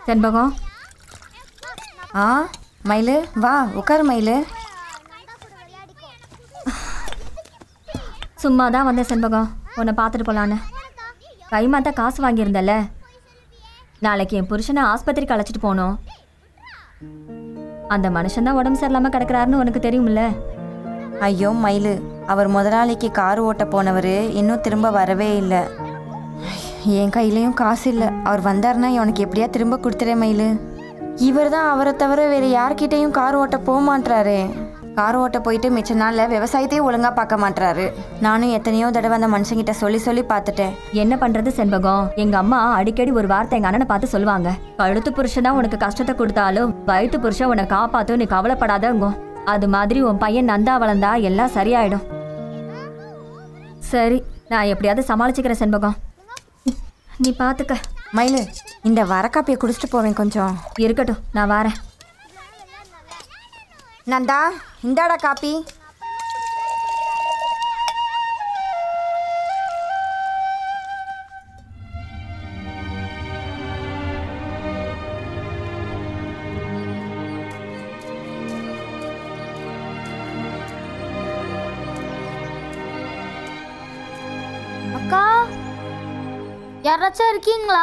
செண்பகம் ஆ மயிலு வா உட்காரு மயிலு சும்மா தான் வந்தேன் செண்பகம் உன்னை பார்த்துட்டு போலான்னு கைமாத்தா காசு வாங்கியிருந்தல்ல நாளைக்கு என் புருஷனை ஆஸ்பத்திரிக்கு அழைச்சிட்டு போகணும் அந்த மனுஷன் தான் உடம்பு சரியில்லாமல் கிடக்குறாருன்னு உனக்கு தெரியும்ல ஐயோ மயிலு அவர் முதலாளிக்கு கார் ஓட்ட போனவர் இன்னும் திரும்ப வரவே இல்லை என் கையிலையும் காசு இல்லை அவர் வந்தாருன்னா உனக்கு எப்படியா திரும்ப கொடுத்துறேன் மயிலு இவர் தான் அவரை தவிர வேறு யார்கிட்டயும் கார் ஓட்ட போக மாட்றாரே கார் ஓட்ட போயிட்டு மிச்ச நாளில் விவசாயத்தையும் ஒழுங்காக பார்க்க மாட்றாரு நானும் எத்தனையோ தடவை அந்த மனுஷங்கிட்ட சொல்லி சொல்லி பார்த்துட்டேன் என்ன பண்றது செண்பகம் எங்க அம்மா அடிக்கடி ஒரு வார்த்தை எங்க அண்ணனை பார்த்து சொல்லுவாங்க கழுத்து புருஷன் தான் உனக்கு கஷ்டத்தை கொடுத்தாலும் வயிற்று புருஷன் உன்னை காப்பாத்தும் நீ கவலைப்படாதங்க அது மாதிரி உன் பையன் நந்தா வளர்ந்தா எல்லாம் சரியாயிடும் சரி நான் எப்படியாவது சமாளிச்சுக்கிறேன் செண்பகம் நீ பார்த்துக்க மயிலு இந்த வரக்காப்பியை குடிச்சிட்டு போவேன் கொஞ்சம் இருக்கட்டும் நான் வரேன் நந்தா இந்தாடா காப்பி அக்கா யாராச்சும் இருக்கீங்களா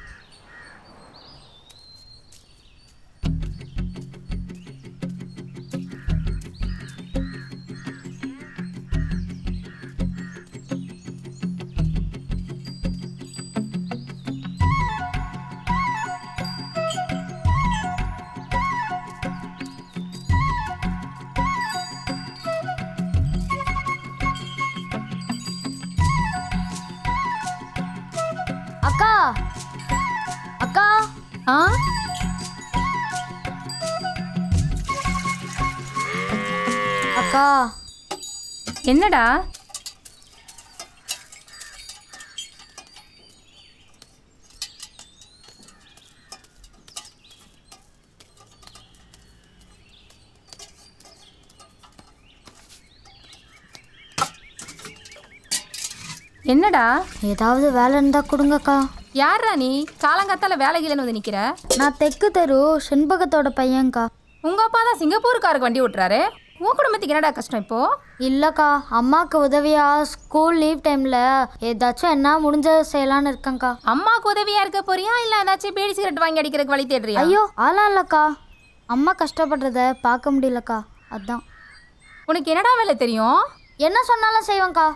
அக்கா அக்கா ஆ அக்கா என்னடா என்னடா ஏதாவது வேலை இருந்தா கொடுங்கக்கா யாரா நீ காலங்காத்தால வேலைகிலன்னு வந்து நிக்கிற நான் தெற்கு தெரு செண்பகத்தோட பையன்க்கா உங்க அப்பா தான் சிங்கப்பூருக்காருக்கு வண்டி ஓட்டுறாரு உன் குடும்பத்துக்கு என்னடா கஷ்டம் இப்போ இல்லைக்கா அம்மாவுக்கு உதவியா ஸ்கூல் லீவ் டைமில் ஏதாச்சும் என்ன முடிஞ்ச செய்யலான்னு இருக்கேங்க்கா அம்மாக்கு உதவியா இருக்க போறியா இல்ல ஏதாச்சும் பீடி சிகரெட் வாங்கி அடிக்கிறதுக்கு வழி தேடுறியா ஐயோ அதெல்லாம் இல்லைக்கா அம்மா கஷ்டப்படுறத பார்க்க முடியலக்கா அதான் உனக்கு என்னடா வேலை தெரியும் என்ன சொன்னாலும் செய்வேங்க்கா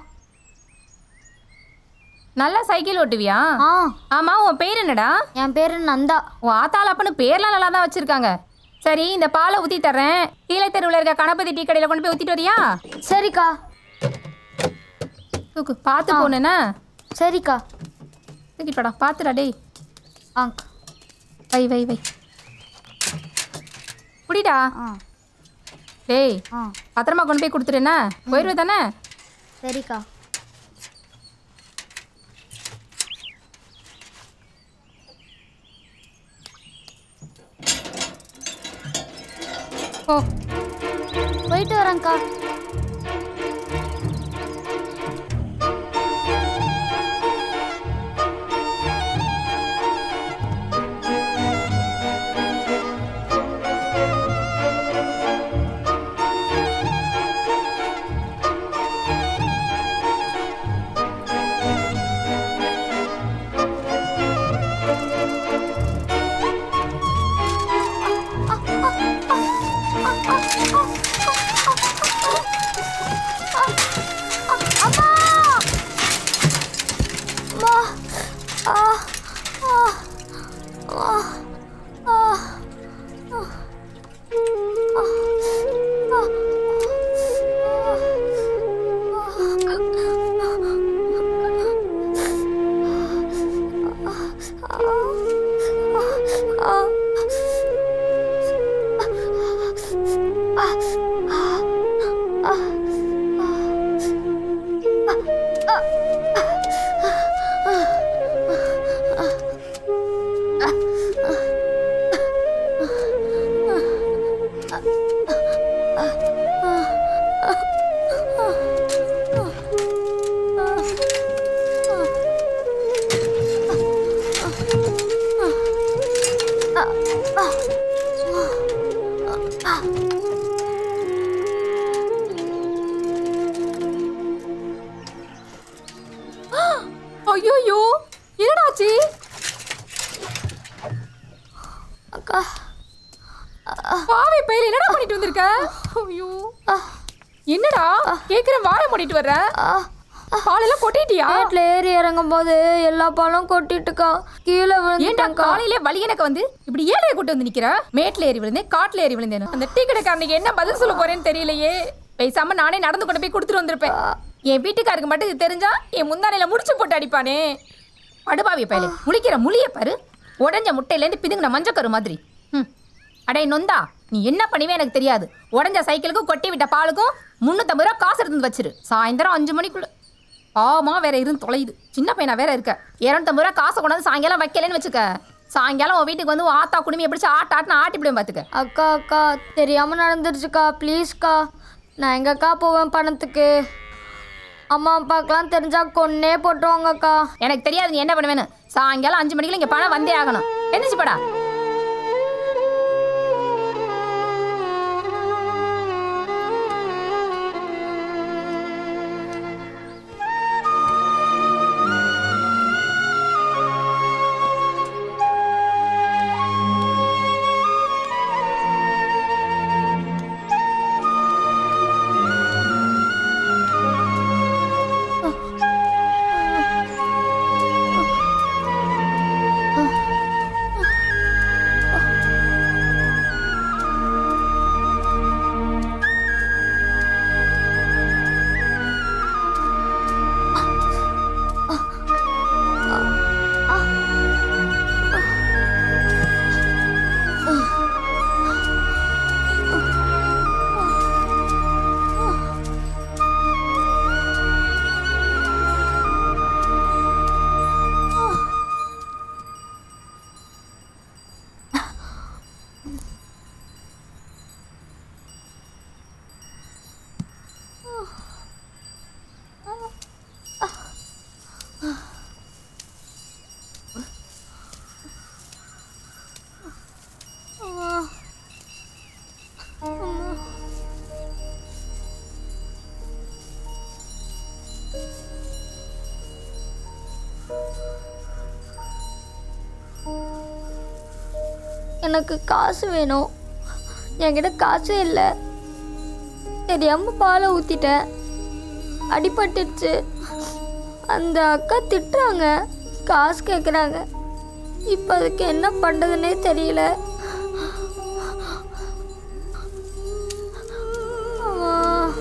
நல்லா சைக்கிள் ஓட்டுவியா ஆ ஆமா உன் பேர் என்னடா என் பேர் நந்தா உன் ஆத்தாள் அப்பனு பேர்லாம் நல்லா தான் வச்சிருக்காங்க சரி இந்த பாலை ஊத்தி தர்றேன் கீழே தெருவில் இருக்க கணபதி டீ கடையில் கொண்டு போய் ஊத்திட்டு வரியா சரிக்கா தூக்கு பார்த்து போனேன்னா சரிக்கா தூக்கிட்டு வாடா பார்த்துடா டேய் ஆங்க்கா வை வை வை குடிடா ஆ டேய் ஆ பத்திரமா கொண்டு போய் கொடுத்துருண்ணா போயிடுவே தானே சரிக்கா ஓ போயிட்டு வரேங்க்கா ஐயோ என்னடாச்சு அக்கா பாவி பையில என்னடா பண்ணிட்டு வந்திருக்க ஐயோ என்னடா கேக்குற வாய மூடிட்டு வர்ற பாலெல்லாம் கொட்டிட்டியா வீட்டில் ஏறி இறங்கும் போது எல்லா பாலும் கொட்டிட்டுக்கா கீழே ஏன்டா விழுந்துட்டாக்கா காலையிலே வலி எனக்கு வந்து இப்படி ஏழைய கூட்டு வந்து நிக்கிற மேட்ல ஏறி விழுந்தேன் காட்டுல ஏறி விழுந்தேன் அந்த டீ கடைக்காரனுக்கு என்ன பதில் சொல்ல போறேன்னு தெரியலையே பேசாம நானே நடந்து கொண்டு போய் கொடுத்துட்டு வந்திருப்பேன் என் வீட்டுக்காருக்கு மட்டும் இது தெரிஞ்சா என் முந்தானையில முடிச்சு போட்டு அடிப்பானே அடுபாவி பயலே முழிக்கிற முழிய பாரு உடஞ்ச முட்டையிலேருந்து பிதுங்கின மஞ்சக்கரு மாதிரி ம் அடே நொந்தா நீ என்ன பண்ணுவே எனக்கு தெரியாது உடஞ்ச சைக்கிளுக்கும் கொட்டி விட்ட பாலுக்கும் முந்நூற்றம்பது ரூபா காசு எடுத்து வச்சிரு சாயந்தரம் அஞ்சு மணிக்குள்ள ஆமா வேற இருந்து தொலையுது சின்ன பையனா வேற இருக்க இரநூத்தம்பது ரூபா காசை கொண்டாந்து சாயங்காலம் வைக்கலன்னு வச்சுக்க சாயங்காலம் உன் வீட்டுக்கு வந்து உன் ஆத்தா குடும்பி எப்படி ஆட்ட ஆட்டுன்னு ஆட்டிப்பிடுவேன் பார்த்துக்க அக்கா அக்கா தெரியாம நடந்துருச்சுக்கா ப்ளீஸ்க்கா நான் எங்கக்கா போவேன் பணத்துக்கு அம்மா அப்பாக்கெல்லாம் தெரிஞ்சா கொன்னே போட்டுருவாங்கக்கா எனக்கு தெரியாது நீ என்ன பண்ணுவேன்னு சாயங்காலம் அஞ்சு மணிக்குள்ள இங்கே பணம் வந்தே ஆகணும் எந்திரிச்சு படா எனக்கு காசு வேணும் என்கிட்ட காசு இல்லை தெரியாம பாலை ஊற்றிட்டேன் அடிபட்டுடுச்சு அந்த அக்கா திட்டுறாங்க காசு கேட்குறாங்க இப்போ அதுக்கு என்ன பண்ணுறதுனே தெரியல அம்மா.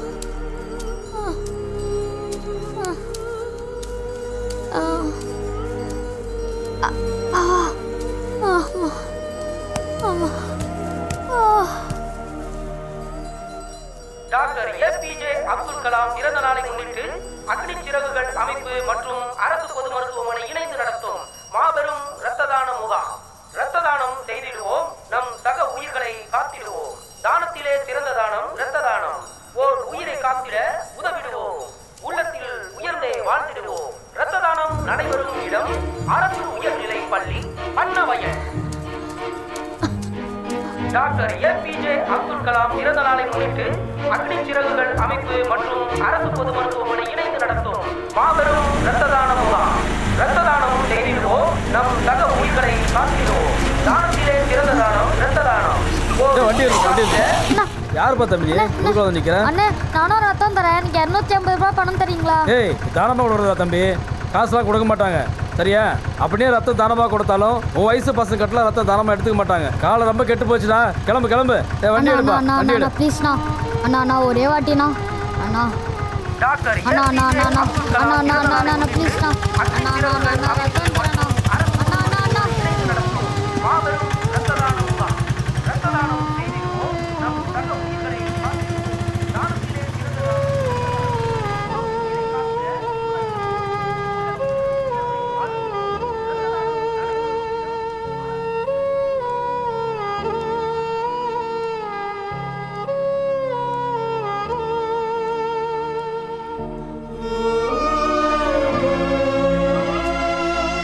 ஆ. ஆ. ஆ. ஆமா. ஆமா. ஆ. டாக்டர் ஏபிஜே அப்துல் கலாம் பிறந்த நாளை முன்னிட்டு அக்னி சிறகுகள் அமைப்பு மற்றும் அரசு பொது மருத்துவமனை இணைந்து நடத்தும் மாபெரும் இரத்த தான முகாம் இரத்த தானம் செய்திடுவோம் நம் சக உயிர்களை காத்திடுவோம் தானத்திலே சிறந்த தானம் இரத்த தானம் ஓர் உயிரை காத்திட உதவிடுவோம் உள்ளத்தில் உயர்ந்தே வாழ்ந்திடுவோம் இரத்த தானம் நடைபெறும் இடம் அரசு உயர்நிலை பள்ளி பண்ணவயல் டாக்டர் ஏபிஜே அப்துல் கலாம் பிறந்த நாளை முன்னிட்டு அக்னி சிறகுகள் அமைப்பு மற்றும் அரசு பொது மருத்துவமனை இணைந்து நடத்தும் மாபெரும் இரத்த தான முகாம் இரத்த தானம் செய்திடுவோம் நம் சக உயிர்களை காத்திடுவோம் தானத்திலே சிறந்த தானம் இரத்த தானம் ஏய், வண்டி இருக்கு வண்டி இருக்கு யாருப்பா தம்பி ஊருக்குள்ள வந்து நிக்கிறேன் அண்ணே நானும் ரத்தம் தரேன் எனக்கு இரநூத்தி ஐம்பது ரூபாய் பணம் தரீங்களா ஏய் தானமாக கொடுக்குறதா தம்பி காசுலாம் கொடுக்க மாட்டாங்க சரியா அப்படியே ரத்தம் தானமாக கொடுத்தாலும் உன் வயசு பசங்க கட்டலாம் ரத்தம் தானமாக எடுத்துக்க மாட்டாங்க காலை ரொம்ப கெட்டு போச்சுடா கிளம்பு கிளம்பு ஏய், வண்டி அண்ணா எடுப்பா அண்ணா வண்டி அண்ணா எடு ப்ளீஸ்ண்ணா அண்ணா அண்ணா ஒரே வாட்டிண்ணா அண்ணா டாக்டர் அண்ணா அண்ணா அண்ணா அண்ணா அப்துல் அண்ணா கலாம் அண்ணா பிறந்த அண்ணா நாளை அண்ணா ப்ளீஸ்ண்ணா அக்னி அண்ணா அண்ணா அண்ணா சிறகுகள் அண்ணா அமைப்பு ரத்தம் தரேண்ணா மற்றும் அரசு அண்ணா அண்ணா அண்ணா இணைந்து நடத்தும் மாபெரும் இரத்த தான முகாம் இரத்த தானம் செய்திடுவோம் நம் சக உயிர்களை காத்திடுவோம் தானத்திலே சிறந்த தானம் அண்ணா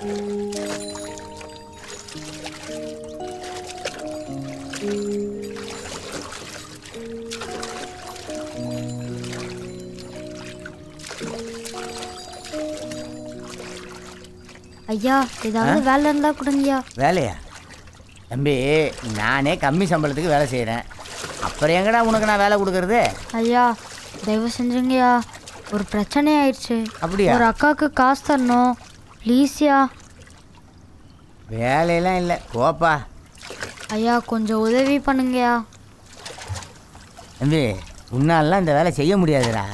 ஐயா ஏதாவது வேலை இருந்தா கொடுங்கய்யா வேலையா தம்பி நானே கம்மி சம்பளத்துக்கு வேலை செய்கிறேன் அப்புறம் எங்கடா உனக்கு நான் வேலை கொடுக்கறது ஐயா தயவு செஞ்சுங்கய்யா ஒரு பிரச்சனை ஆயிடுச்சு அப்படியா? ஒரு அக்காவுக்கு காசு தரணும் ப்ளீஸ்யா வேலையெல்லாம் இல்லை போப்பா ஐயா கொஞ்சம் உதவி பண்ணுங்கய்யா தம்பி உன்னாலலாம் இந்த வேலை செய்ய முடியாதுடா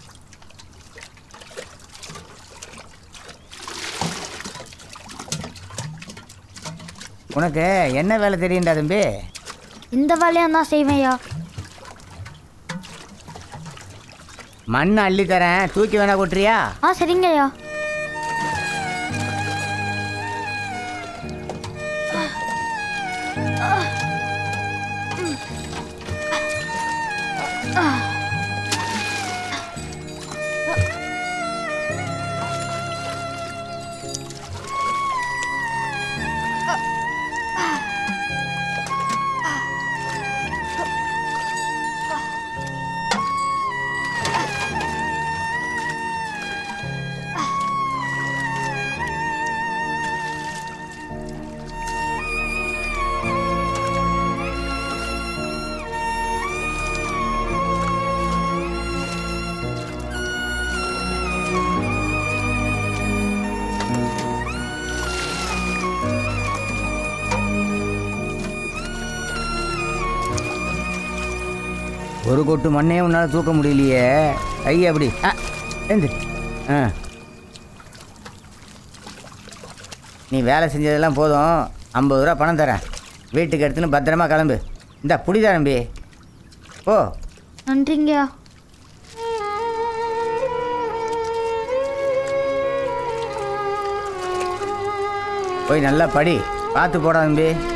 உனக்கு என்ன வேலை தெரியும்டா தம்பி இந்த வேலையும் தான் செய்வேன்யா மண் அள்ளி தரேன் தூக்கி வேணா கொட்டுறியா ஆ சரிங்கய்யா ஒரு கொட்டு மண்ணே உன்னால் தூக்க முடியலையே கை அப்படி ஆ எந்து ஆ நீ வேலை செஞ்சதெல்லாம் போதும் ஐம்பது ரூபா பணம் தரேன் வீட்டுக்கு எடுத்துன்னு பத்திரமா கிளம்பு இந்த புடிதா தம்பி ஓ நன்றிங்கய்யா போய் நல்லா படி பார்த்து போடா தம்பி